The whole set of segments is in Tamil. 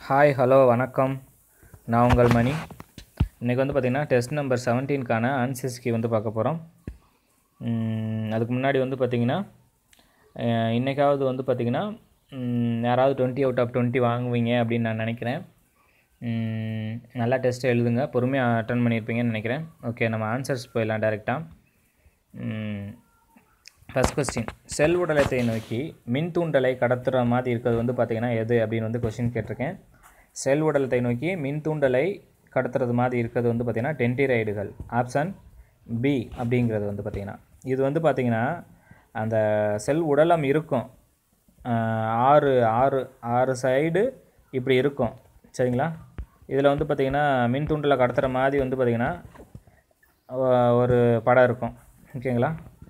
ஹாய் ஹலோ வணக்கம் நான் உங்கள் மணி இன்றைக்கி வந்து பார்த்திங்கன்னா டெஸ்ட் நம்பர் செவன்டீன்கான ஆன்சர்ஸ்க்கு வந்து பார்க்க போகிறோம் அதுக்கு முன்னாடி வந்து பார்த்திங்கன்னா இன்றைக்காவது வந்து பார்த்திங்கன்னா யாராவது டுவெண்ட்டி அவுட் ஆஃப் டுவெண்ட்டி வாங்குவீங்க அப்படின்னு நான் நினைக்கிறேன் ம், நல்லா டெஸ்ட் எழுதுங்க பொறுமையாக அட்டன் பண்ணியிருப்பீங்கன்னு நினைக்கிறேன் ஓகே நம்ம ஆன்சர்ஸ் போயிடலாம் டேரெக்டாக ஃபஸ்ட் கொஸ்டின் செல் உடலத்தை நோக்கி மின் தூண்டலை கடத்துகிற மாதிரி இருக்கிறது வந்து பார்த்திங்கன்னா எது அப்படின்னு வந்து கொஸ்டின் கேட்டிருக்கேன் செல் உடலத்தை நோக்கி மின் தூண்டலை கடத்துறது மாதிரி இருக்கிறது வந்து பார்த்திங்கன்னா டென்டிரைடுகள் ஆப்ஷன் பி அப்படிங்கிறது வந்து பார்த்திங்கன்னா இது வந்து பார்த்திங்கன்னா அந்த செல் உடலம் இருக்கும் ஆஹ் ஆறு ஆறு ஆறு சைடு இப்படி இருக்கும் சரிங்களா இதில் வந்து பார்த்திங்கன்னா மின் தூண்டலை கடத்துகிற மாதிரி வந்து பார்த்திங்கன்னா ஒ- ஒரு படம் இருக்கும் ஓகேங்களா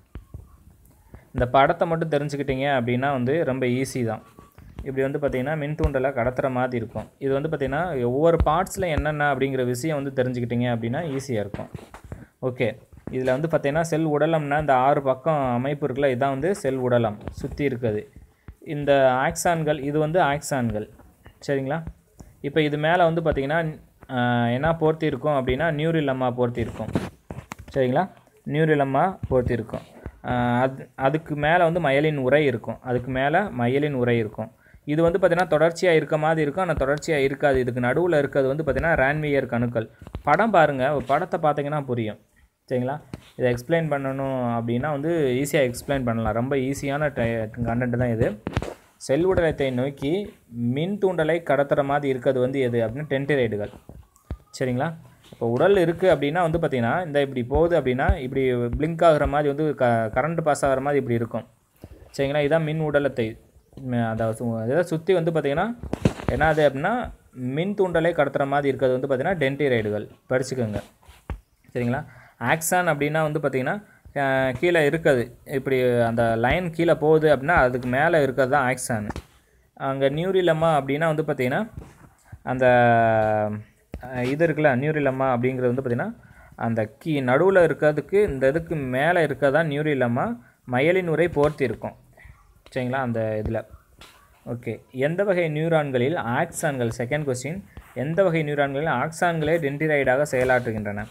இந்த படத்தை மட்டும் தெரிஞ்சுக்கிட்டீங்க அப்படின்னா வந்து ரொம்ப ஈஸி தான் இப்படி வந்து பார்த்திங்கன்னா மின் தூண்டலை கடத்துகிற மாதிரி இருக்கும் இது வந்து பார்த்திங்கன்னா ஒவ்வொரு பார்ட்ஸில் என்னென்ன அப்படிங்கிற விஷயம் வந்து தெரிஞ்சுக்கிட்டீங்க அப்படின்னா ஈஸியாக இருக்கும் ஓகே இதில் வந்து பார்த்திங்கன்னா செல் உடலம்னா இந்த ஆறு பக்கம் அமைப்பு இருக்குல்ல இதான் வந்து செல் உடலம் சுற்றி இருக்குது இந்த ஆக்சான்கள் இது வந்து ஆக்சான்கள் சரிங்களா இப்போ இது மேலே வந்து பார்த்திங்கன்னா ஆஹ், என்ன போர்த்தி இருக்கும் அப்படின்னா நியூரிலம்மா போர்த்தி இருக்கும் சரிங்களா நியூரிலம்மா பொறுத்து இருக்கும் ஆஹ் அது அதுக்கு மேலே வந்து மயலின் உரை இருக்கும் அதுக்கு மேலே மயலின் உரை இருக்கும் இது வந்து பார்த்திங்கன்னா தொடர்ச்சியாக இருக்க மாதிரி இருக்கும் ஆனால் தொடர்ச்சியாக இருக்காது இதுக்கு நடுவில் இருக்கிறது வந்து பார்த்திங்கன்னா ரான்வியர் கணுக்கள் படம் பாருங்கள் ஒரு படத்தை பார்த்தீங்கன்னா புரியும் சரிங்களா இதை எக்ஸ்பிளைன் பண்ணணும் அப்படின்னா வந்து ஈஸியாக எக்ஸ்பிளைன் பண்ணலாம் ரொம்ப ஈஸியான கண்டென்ட் தான் இது செல் உடலத்தை நோக்கி மின் தூண்டலை கடத்துகிற மாதிரி இருக்கிறது வந்து எது அப்படின்னா டென்டிரைடுகள் சரிங்களா இப்போ உடல் இருக்குது அப்படின்னா வந்து பார்த்திங்கன்னா இந்த இப்படி போகுது அப்படின்னா இப்படி பிளிங்க் ஆகுற மாதிரி வந்து க கரண்ட் பாஸ் ஆகிற மாதிரி இப்படி இருக்கும் சரிங்களா இதான் மின் உடலத்தை ம், அதை சு- இதை சுற்றி வந்து பார்த்திங்கன்னா என்னது அப்படின்னா மின் தூண்டலை கடத்துகிற மாதிரி இருக்கிறது வந்து பார்த்திங்கன்னா டென்டிரைடுகள் படிச்சுக்கோங்க சரிங்களா ஆக்சான் அப்படின்னா வந்து பார்த்திங்கன்னா அஹ், கீழே இருக்குது இப்படி அந்த லைன் கீழே போகுது அப்படின்னா அதுக்கு மேலே இருக்கிறது தான் ஆக்சான் அங்கே நியூரிலம்மா அப்படின்னா வந்து பார்த்திங்கன்னா அந்த அஹ், இது இருக்குல்ல நியூரிலம்மா அப்படிங்கிறது வந்து பார்த்திங்கன்னா அந்த கீ நடுவில் இருக்கிறதுக்கு இந்த இதுக்கு மேலே இருக்கிறது தான் நியூரிலம்மா மயலின் உரை போர்த்தி இருக்கும் சரிங்களா அந்த இதில் ஓகே எந்த வகை நியூரான்களில் ஆக்சான்கள் செகண்ட் கொஸ்டின் எந்த வகை நியூரான்களில் ஆக்சான்களே டென்டிரைடாக செயலாற்றுகின்றன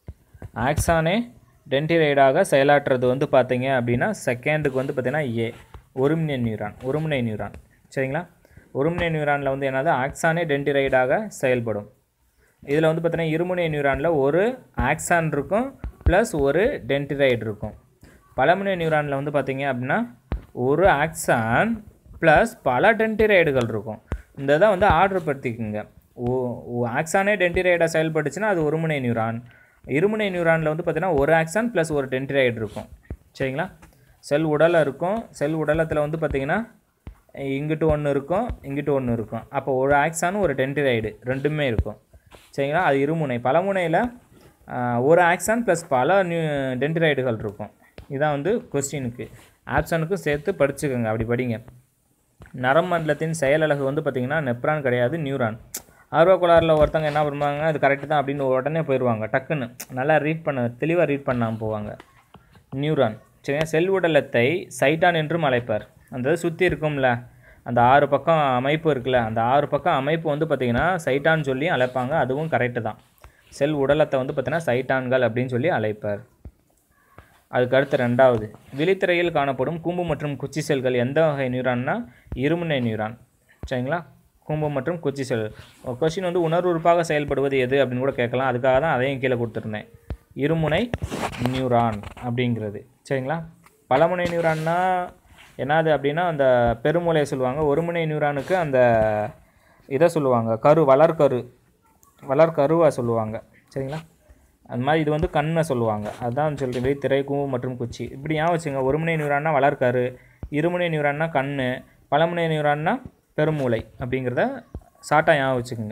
ஆக்சானே டென்டிரைடாக செயலாற்றுறது வந்து பார்த்தீங்க அப்படின்னா செகண்டுக்கு வந்து பார்த்தீங்கன்னா ஏ ஒருமுனை நியூரான் ஒருமுனை நியூரான் சரிங்களா ஒருமுனை நியூரானில் வந்து என்னது ஆக்சானே டென்டிரைடாக செயல்படும் இதில் வந்து பார்த்தீங்கன்னா இருமுனை நியூரானில் ஒரு ஆக்சான் இருக்கும் ப்ளஸ் ஒரு டென்டிரைடு இருக்கும் பலமுனை நியூரானில் வந்து பார்த்தீங்க அப்படின்னா ஒரு ஆக்சான் ப்ளஸ் பல டென்டிரைடுகள் இருக்கும் இந்த இதை வந்து ஆர்டர் படுத்திக்குங்க ஓ ஓ ஆக்சானே டென்டிரைடாக செயல்பட்டுச்சுன்னா அது ஒருமுனை நியூரான் இருமுனை நியூரானில் வந்து பார்த்தீங்கன்னா ஒரு ஆக்சான் ப்ளஸ் ஒரு டென்டிரைடு இருக்கும் சரிங்களா செல் உடலை இருக்கும் செல் உடலத்தில் வந்து பார்த்தீங்கன்னா இங்கிட்டு ஒன்று இருக்கும் இங்கிட்டு ஒன்று இருக்கும் அப்போ ஒரு ஆக்சானும் ஒரு டென்டிரைடு ரெண்டுமே இருக்கும் சரிங்களா அது இருமுனை பலமுனையில் ஒரு ஆக்சான் ப்ளஸ் பல நியூ டென்டிரைடுகள் இருக்கும் இதான் வந்து கொஸ்டினுக்கு ஆப்ஷனுக்கும் சேர்த்து படிச்சுக்கோங்க அப்படி படிங்க நரமண்டலத்தின் செயலழகு வந்து பார்த்திங்கன்னா நெப்ரான் கிடையாது நியூரான் ஆர்வக்கோளாறில் ஒருத்தங்க என்ன பண்ணுவாங்க அது கரெக்டு தான் அப்படின்னு உடனே போயிடுவாங்க டக்குன்னு நல்லா ரீட் பண்ண தெளிவாக ரீட் பண்ணாமல் போவாங்க நியூரான் சரியா செல் உடலத்தை சைட்டான் என்றும் அழைப்பார் அந்த இது சுற்றி இருக்கும்ல அந்த ஆறு பக்கம் அமைப்பு இருக்குல்ல அந்த ஆறு பக்கம் அமைப்பு வந்து பார்த்திங்கன்னா சைட்டான் சொல்லி அழைப்பாங்க அதுவும் கரெக்டு தான் செல் உடலத்தை வந்து பார்த்திங்கன்னா சைட்டான்கள் அப்படின்னு சொல்லி அழைப்பார் அதுக்கு அடுத்து ரெண்டாவது விழித்திரையில் காணப்படும் கூம்பு மற்றும் குச்சி செல்கள் எந்த வகை நியூரான்னா இருமுனை நியூரான் சரிங்களா கூம்பு மற்றும் குச்சி செல் கொஸ்டின் வந்து உணர்வுறுப்பாக செயல்படுவது எது அப்படின்னு கூட கேட்கலாம் அதுக்காக தான் அதையும் கீழே கொடுத்துருந்தேன் இருமுனை நியூரான் அப்படிங்கிறது சரிங்களா பலமுனை நியூரான்னா என்னது அப்படின்னா அந்த பெருமூளையை சொல்லுவாங்க ஒருமுனை நியூரானுக்கு அந்த இதை சொல்லுவாங்க கரு வளர்கரு வளர்கருவாக சொல்லுவாங்க சரிங்களா அது மாதிரி இது வந்து கண்ணை சொல்லுவாங்க அதுதான் சொல்லிட்டு திரை கூம்பு மற்றும் குச்சி இப்படி ஞாபகம் வச்சுங்க ஒருமுனை நியூரான்னா வளர்க்கரு இருமுனை நியூரான்னா கண் பலமுனை நியூரான்னா பெருமூளை அப்படிங்கிறத ஷார்ட்டாக ஞாபகம் வச்சுக்கோங்க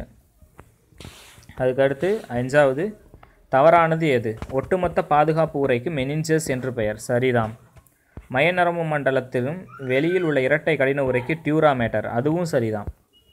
அதுக்கடுத்து அஞ்சாவது தவறானது எது ஒட்டுமொத்த பாதுகாப்பு உரைக்கு மெனிஞ்சஸ் என்று பெயர் சரிதாம் மயநரம்பு மண்டலத்திலும் வெளியில் உள்ள இரட்டை கடின உரைக்கு டியூராமேட்டர் அதுவும் சரிதான்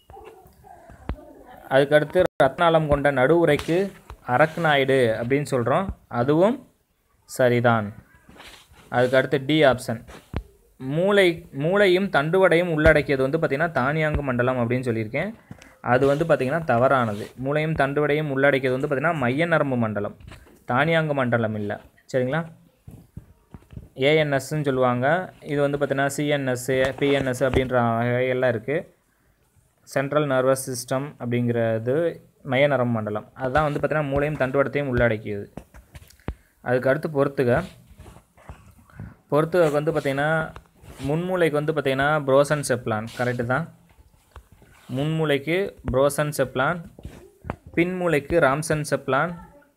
அதுக்கடுத்து ரத்னாலம் கொண்ட நடு உரைக்கு அரக்னாய்டு அப்படின்னு சொல்கிறோம் அதுவும் சரிதான் அதுக்கடுத்து டி ஆப்ஷன் மூளை மூளையும் தண்டுவடையும் உள்ளடக்கியது வந்து பார்த்திங்கன்னா தானியாங்கு மண்டலம் அப்படின்னு சொல்லியிருக்கேன் அது வந்து பார்த்திங்கன்னா தவறானது மூளையும் தண்டுவடையும் உள்ளடக்கியது வந்து பார்த்திங்கன்னா மைய நரம்பு மண்டலம் தானியாங்கு மண்டலம் இல்லை சரிங்களா ஏஎன்எஸ்ன்னு சொல்லுவாங்க இது வந்து பார்த்திங்கன்னா சிஎன்எஸ் பிஎன்எஸ் அப்படின்ற வகையெல்லாம் இருக்குது சென்ட்ரல் நர்வஸ் சிஸ்டம் அப்படிங்கிறது மைய நரம்பு மண்டலம் அதுதான் வந்து பார்த்திங்கன்னா மூளையும் தண்டுவடத்தையும் உள்ளடக்கியது அதுக்கு அடுத்து பொறுத்துக பொறுத்துக வந்து பார்த்திங்கன்னா முன்மூளைக்கு வந்து பார்த்திங்கன்னா புரோசன் செப்லான் கரெக்டு தான் முன்மூளைக்கு புரோசன் செப்லான் பின்மூளைக்கு ராம்சன் செப்லான்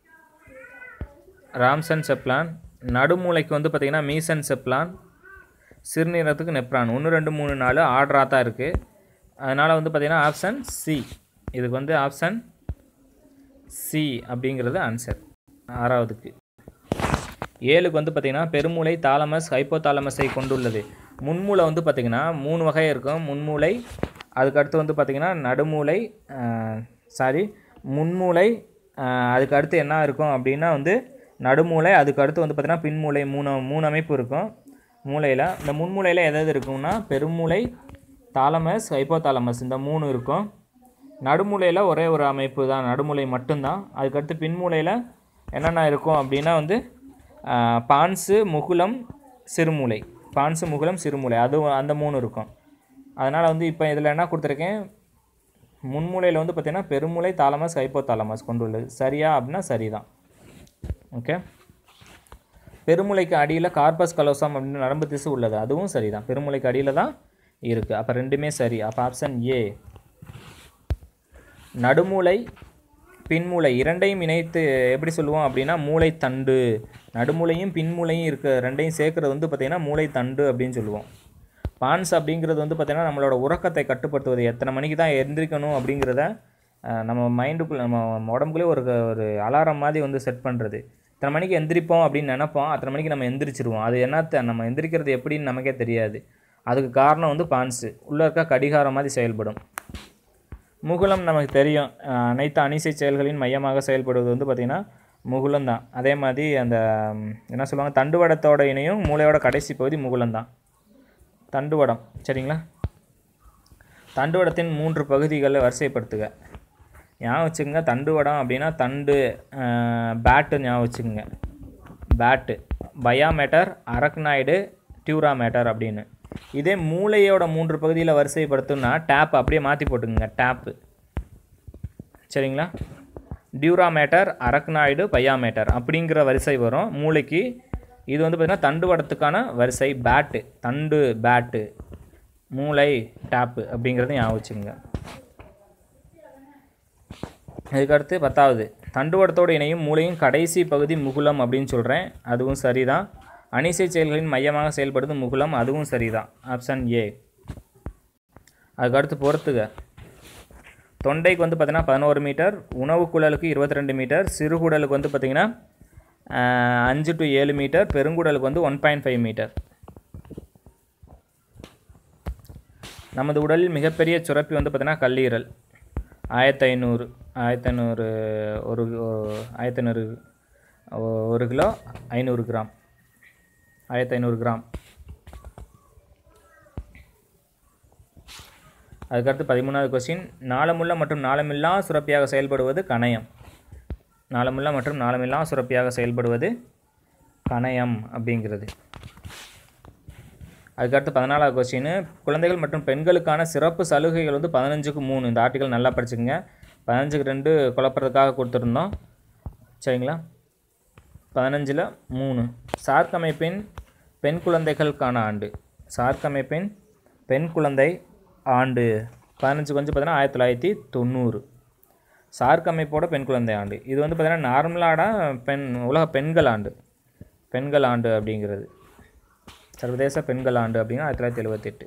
ராம்சன் செப்லான் நடுமூளைக்கு வந்து பார்த்திங்கன்னா மீசன் செப்லான் சிறுநீரகத்துக்கு நெப்ரான் ஒன்று ரெண்டு மூணு நாலு ஆர்டராக தான் இருக்குது அதனால் வந்து பார்த்திங்கன்னா ஆப்ஷன் சி இதுக்கு வந்து ஆப்ஷன் சி அப்படிங்கிறது ஆன்சர் ஆறாவதுக்கு ஏழுக்கு வந்து பார்த்திங்கன்னா பெருமூளை தாலமஸ் ஹைப்போதாலமஸை கொண்டுள்ளது முன்மூளை வந்து பார்த்திங்கன்னா மூணு வகை இருக்கும் முன்மூளை அதுக்கடுத்து வந்து பார்த்திங்கன்னா நடுமூளை சாரி முன்மூளை ஆஹ், அதுக்கு அடுத்து என்ன இருக்கும் அப்படின்னா வந்து நடுமூளை அதுக்கு அடுத்து வந்து பார்த்திங்கன்னா பின்மூளை மூணு மூணு அமைப்பு இருக்கும் மூளையில் இந்த முன்மூளையில் எது எது இருக்கும்னா பெருமூளை தாலமஸ் ஹைப்போதாலமஸ் இந்த மூணு இருக்கும் நடுமூலையில் ஒரே ஒரு அமைப்பு தான் நடுமூலை மட்டும்தான் அதுக்கடுத்து பின்மூலையில் என்னென்ன இருக்கும் அப்படின்னா வந்து ஆஹ், பான்சு முகுலம் சிறுமூளை பான்சு முகுலம் சிறுமூளை அது அந்த மூணு இருக்கும் அதனால் வந்து இப்போ இதில் என்ன கொடுத்துருக்கேன் முன்மூலையில் வந்து பார்த்திங்கன்னா பெருமூளை தாலமஸ் ஹைப்போதாலமஸ் கொண்டுள்ளது சரியா அப்படின்னா சரிதான் ஓகே பெருமுளைக்கு அடியில் கார்பஸ் கலோசம் அப்படின்னு நரம்பு திசு உள்ளது அதுவும் சரிதான் பெருமுளைக்கு அடியில் தான் இருக்குது அப்போ ரெண்டுமே சரி அப்போ ஆப்ஷன் ஏ நடுமூளை பின்மூளை இரண்டையும் இணைத்து எப்படி சொல்லுவோம் அப்படின்னா மூளை தண்டு நடுமூளையும் பின்மூளையும் இருக்க ரெண்டையும் சேர்க்குறது வந்து பார்த்திங்கன்னா மூளை தண்டு அப்படின்னு சொல்லுவோம் பான்ஸ் அப்படிங்கிறது வந்து பார்த்திங்கன்னா நம்மளோட உறக்கத்தை கட்டுப்படுத்துவது எத்தனை மணிக்கு தான் எந்திரிக்கணும் அப்படிங்கிறத அஹ், நம்ம மைண்டுக்குள்ளே நம்ம உடம்புக்குள்ளே ஒரு ஒரு அலாரம் மாதிரி வந்து செட் பண்ணுறது இத்தனை மணிக்கு எந்திரிப்போம் அப்படின்னு நினைப்போம் அத்தனை மணிக்கு நம்ம எந்திரிச்சிருவோம் அது என்னத்த நம்ம எந்திரிக்கிறது எப்படின்னு நமக்கே தெரியாது அதுக்கு காரணம் வந்து பான்ஸு உள்ளே இருக்க கடிகாரம் மாதிரி செயல்படும் முகுலம் நமக்கு தெரியும் அஹ், அனைத்து அனிசை செயல்களின் மையமாக செயல்படுவது வந்து பார்த்திங்கன்னா முகுலம் தான் அதே மாதிரி அந்த ம், என்ன சொல்லுவாங்க தண்டுவடத்தோட இணையும் மூளையோட கடைசி பகுதி முகுலம் தான் தண்டுவடம் சரிங்களா தண்டுவடத்தின் மூன்று பகுதிகளை வரிசைப்படுத்துக ஞாபகம் வச்சுக்கோங்க தண்டுவடம் அப்படின்னா தண்டு பேட்டு ஞாபகம் வச்சுக்கோங்க பேட்டு பயாமேட்டர் அரக்னாய்டு டியூராமேட்டர் அப்படின்னு இதே மூளையோட மூன்று பகுதியில் வரிசைப்படுத்தணும்னா டேப் அப்படியே மாற்றி போட்டுக்குங்க டேப்பு சரிங்களா டியூராமேட்டர் அரக்னாய்டு பயாமேட்டர் அப்படிங்கிற வரிசை வரும் மூளைக்கு இது வந்து பார்த்திங்கன்னா தண்டுவடத்துக்கான வரிசை பேட்டு தண்டு பேட்டு மூளை டேப்பு அப்படிங்கிறத ஞாபகம் வச்சுக்கோங்க அதுக்கடுத்து பத்தாவது தண்டுவடத்தோடு இணையும் மூளையின் கடைசி பகுதி முகுலம் அப்படின்னு சொல்கிறேன் அதுவும் சரிதான் அனிசை செயல்களின் மையமாக செயல்படுது முகுலம் அதுவும் சரிதான் ஆப்ஷன் ஏ அதுக்கடுத்து பொறுத்துக தொண்டைக்கு வந்து பார்த்தீங்கன்னா பதினோரு மீட்டர் உணவு குழலுக்கு இருபத்தி ரெண்டு மீட்டர் சிறுகுடலுக்கு வந்து பார்த்திங்கன்னா அஞ்சு டு ஏழு மீட்டர் பெருங்குடலுக்கு வந்து ஒன் பாயிண்ட் ஃபைவ் மீட்டர் நமது உடலில் மிகப்பெரிய சுரப்பி வந்து பார்த்திங்கன்னா கல்லீரல் ஆயிரத்தி ஐநூறு ஆயிரத்தி ஐநூறு ஒரு ஆயிரத்தி ஐநூறு ஒரு கிலோ ஐநூறு கிராம் ஆயிரத்தி ஐநூறு கிராம் அதுக்கடுத்து பதிமூணாவது கொஸ்டின் நாளமுள்ள மற்றும் நாளமில்லா சுரப்பியாக செயல்படுவது கணையம் நாளமுள்ள மற்றும் நாளமில்லா சுரப்பியாக செயல்படுவது கணையம் அப்படிங்கிறது அதுக்கடுத்து பதினாலாவது கொஸ்டின் குழந்தைகள் மற்றும் பெண்களுக்கான சிறப்பு சலுகைகள் வந்து பதினஞ்சுக்கு மூணு இந்த ஆர்டிக்கல் நல்லா படிச்சுக்கங்க பதினஞ்சுக்கு ரெண்டு குழப்பறதுக்காக கொடுத்துருந்தோம் சரிங்களா பதினஞ்சில் மூணு சார்க் அமைப்பின் பெண் குழந்தைகளுக்கான ஆண்டு சார்க் அமைப்பின் பெண் குழந்தை ஆண்டு பதினஞ்சு கொஞ்சம் பார்த்தீங்கன்னா ஆயிரத்தி தொள்ளாயிரத்தி தொண்ணூறு சார்க் அமைப்போட பெண் குழந்தை ஆண்டு இது வந்து பார்த்திங்கன்னா நார்மலான பெண் உலக பெண்கள் ஆண்டு பெண்கள் ஆண்டு அப்படிங்கிறது சர்வதேச பெண்கள் ஆண்டு அப்படின்னா ஆயிரத்தி தொள்ளாயிரத்தி எழுபத்தெட்டு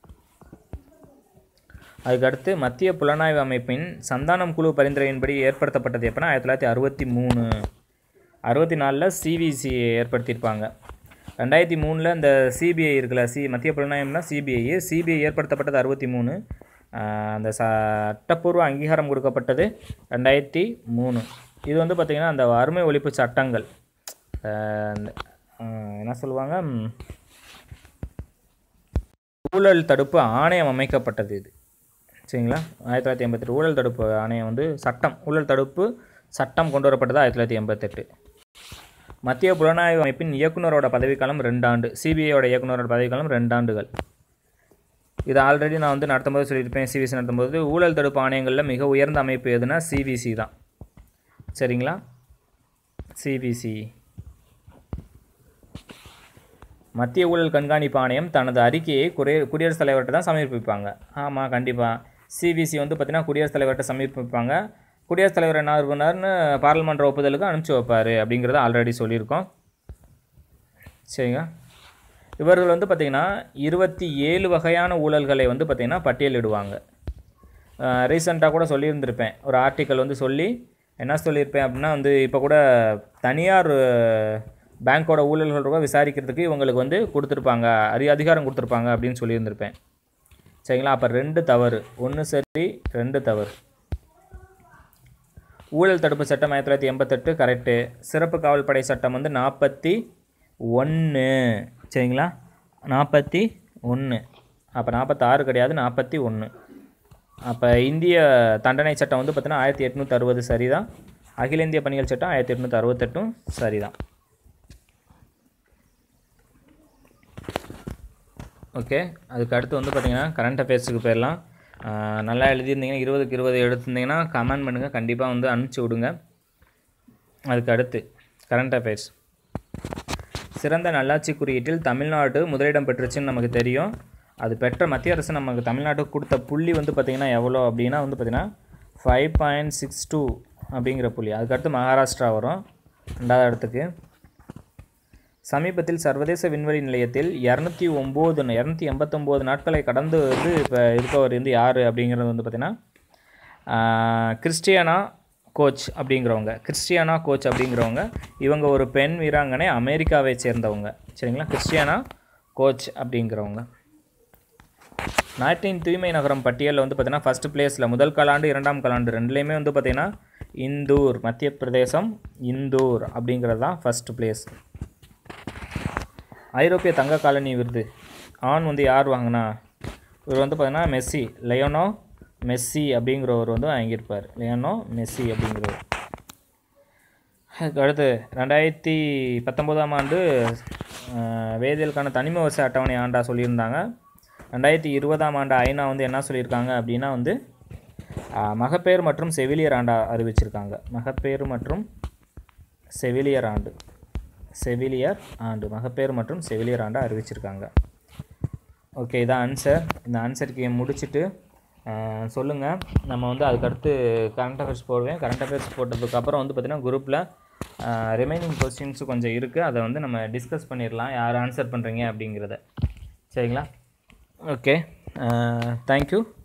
அதுக்கடுத்து மத்திய புலனாய்வு அமைப்பின் சந்தானம் குழு பரிந்துரையின்படி ஏற்படுத்தப்பட்டது எப்போனா ஆயிரத்தி தொள்ளாயிரத்தி அறுபத்தி மூணு அறுபத்தி நாலில் சிவிசி ஏற்படுத்தியிருப்பாங்க ரெண்டாயிரத்தி மூணில் இந்த சிபிஐ இருக்குல்ல சி மத்திய புலனாய்வுனா சிபிஐ சிபிஐ ஏற்படுத்தப்பட்டது அறுபத்தி மூணு அந்த சட்டப்பூர்வ அங்கீகாரம் கொடுக்கப்பட்டது ரெண்டாயிரத்தி மூணு இது வந்து பார்த்திங்கன்னா அந்த வறுமை ஒழிப்பு சட்டங்கள் அஹ் இந்த, அஹ் என்ன சொல்லுவாங்க ம், ஊழல் தடுப்பு ஆணையம் அமைக்கப்பட்டது இது சரிங்களா ஆயிரத்தி தொள்ளாயிரத்தி எண்பத்தெட்டு ஊழல் தடுப்பு ஆணையம் வந்து சட்டம் ஊழல் தடுப்பு சட்டம் கொண்டு வரப்பட்டது ஆயிரத்தி தொள்ளாயிரத்தி எண்பத்தெட்டு மத்திய புலனாய்வு அமைப்பின் இயக்குனரோட பதவிக்காலம் ரெண்டு ஆண்டு சிபிஐயோட இயக்குனரோட பதவிக்காலம் ரெண்டு ஆண்டுகள் இது ஆல்ரெடி நான் வந்து நடத்தும்போது சொல்லியிருப்பேன் சிவிசி நடத்தும்போது ஊழல் தடுப்பு ஆணையங்களில் மிக உயர்ந்த அமைப்பு எதுனா சிபிசி தான் சரிங்களா சிபிசி மத்திய ஊழல் கண்காணிப்பு ஆணையம் தனது அறிக்கையை குறை குடியரசுத் தலைவர்கிட்ட தான் சமர்ப்பிப்பாங்க ஆமாம் கண்டிப்பாக சிபிசி வந்து பார்த்திங்கன்னா குடியரசுத் தலைவர்கிட்ட சமர்ப்பிப்பாங்க குடியரசுத் தலைவர் என்ன பண்ணார்னு பாராளுமன்ற ஒப்புதலுக்கு அனுப்பிச்சி வைப்பார் அப்படிங்கிறத ஆல்ரெடி சொல்லியிருக்கோம் சரிங்க இவர்கள் வந்து பார்த்திங்கன்னா இருபத்தி ஏழு வகையான ஊழல்களை வந்து பார்த்திங்கன்னா பட்டியலிடுவாங்க ரீசெண்டாக கூட சொல்லியிருந்திருப்பேன் ஒரு ஆர்டிக்கல் வந்து சொல்லி என்ன சொல்லியிருப்பேன் அப்படின்னா வந்து இப்போ கூட தனியார் பேங்க்கோட ஊழல்கள் கூட விசாரிக்கிறதுக்கு இவங்களுக்கு வந்து கொடுத்துருப்பாங்க அதி அதிகாரம் கொடுத்துருப்பாங்க அப்படின்னு சொல்லியிருந்திருப்பேன் சரிங்களா அப்போ ரெண்டு தவறு ஒன்று சரி ரெண்டு தவறு ஊழல் தடுப்பு சட்டம் ஆயிரத்தி தொள்ளாயிரத்தி எண்பத்தெட்டு கரெக்டு சிறப்பு காவல் படை சட்டம் வந்து நாற்பத்தி ஒன்று சரிங்களா நாற்பத்தி ஒன்று அப்போ நாற்பத்தாறு கிடையாது நாற்பத்தி ஒன்று அப்போ இந்திய தண்டனை சட்டம் வந்து பார்த்தீங்கன்னா ஆயிரத்தி எட்நூற்றி அறுபது சரிதான் அகில இந்திய பணிகள் சட்டம் ஆயிரத்தி எட்நூற்றி அறுபத்தெட்டும் சரிதான் ஓகே அதுக்கு அடுத்து வந்து பார்த்தீங்கன்னா கரண்ட் அஃபேர்ஸுக்கு போயிடலாம் ஆஹ் நல்லா எழுதியிருந்தீங்கன்னா இருபதுக்கு இருபது எடுத்திருந்தீங்கன்னா கமெண்ட் பண்ணுங்கள் கண்டிப்பாக வந்து அனுப்பிச்சி விடுங்க அதுக்கு அடுத்து கரண்ட் அஃபேர்ஸ் சிறந்த நல்லாட்சி குறியீட்டில் தமிழ்நாடு முதலிடம் பெற்றுச்சுன்னு நமக்கு தெரியும் அது பெற்ற மத்திய அரசு நமக்கு தமிழ்நாட்டுக்கு கொடுத்த புள்ளி வந்து பார்த்திங்கன்னா எவ்வளோ அப்படின்னா வந்து பார்த்திங்கன்னா ஃபைவ் பாயிண்ட் சிக்ஸ் டூ அப்படிங்கிற புள்ளி அதுக்கடுத்து மகாராஷ்டிரா வரும் ரெண்டாவது இடத்துக்கு சமீபத்தில் சர்வதேச விண்வெளி நிலையத்தில் இரநூத்தி ஒம்பது இரநூத்தி எண்பத்தொம்போது நாட்களை கடந்து வந்து இப்போ இருக்கவர் வந்து யார் அப்படிங்கிறது வந்து பார்த்திங்கன்னா ஆஹ், கிறிஸ்டியானா கோச் அப்படிங்கிறவங்க கிறிஸ்டியானா கோச் அப்படிங்கிறவங்க இவங்க ஒரு பெண் வீராங்கனை அமெரிக்காவை சேர்ந்தவங்க சரிங்களா கிறிஸ்டியானா கோச் அப்படிங்கிறவங்க நாட்டின் தூய்மை நகரம் பட்டியலில் வந்து பார்த்தீங்கன்னா ஃபஸ்ட் பிளேஸில் முதல் காலாண்டு இரண்டாம் காலாண்டு ரெண்டுலேயுமே வந்து பார்த்தீங்கன்னா இந்தூர் மத்திய பிரதேசம் இந்தூர் அப்படிங்கிறது தான் ஃபஸ்ட் பிளேஸ் ஐரோப்பிய தங்க காலனி விருது ஆண் வந்து யார் வாங்கினா இவர் வந்து பார்த்தீங்கன்னா மெஸ்ஸி லயோனோ மெஸ்ஸி அப்படிங்கிறவர் வந்து வாங்கியிருப்பார் லயோனோ மெஸ்ஸி அப்படிங்கிறவர் அதுக்கு அடுத்து ரெண்டாயிரத்தி பத்தொம்போதாம் ஆண்டு அஹ், வேதியியலுக்கான தனிம விவசாய அட்டவணை ஆண்டா சொல்லியிருந்தாங்க ரெண்டாயிரத்தி இருபதாம் ஆண்டு ஐநா வந்து என்ன சொல்லியிருக்காங்க அப்படின்னா வந்து அஹ், மகப்பேறு மற்றும் செவிலியர் ஆண்டா அறிவிச்சிருக்காங்க மகப்பேறு மற்றும் செவிலியர் ஆண்டு செவிலியர் ஆண்டு மகப்பேறு மற்றும் செவிலியர் ஆண்டு அறிவிச்சிருக்காங்க ஓகே இதான் ஆன்சர் இந்த ஆன்சருக்கு முடிச்சுட்டு சொல்லுங்கள் நம்ம வந்து அதுக்கடுத்து கரண்ட் அஃபேர்ஸ் போடுவேன் கரண்ட் அஃபேர்ஸ் போட்டதுக்கப்புறம் வந்து பார்த்திங்கன்னா குரூப்பில் ரிமைனிங் கொஸ்டின்ஸு கொஞ்சம் இருக்குது அதை வந்து நம்ம டிஸ்கஸ் பண்ணிடலாம் யார் ஆன்சர் பண்ணுறீங்க அப்படிங்கிறத சரிங்களா ஓகே தேங்க்யூ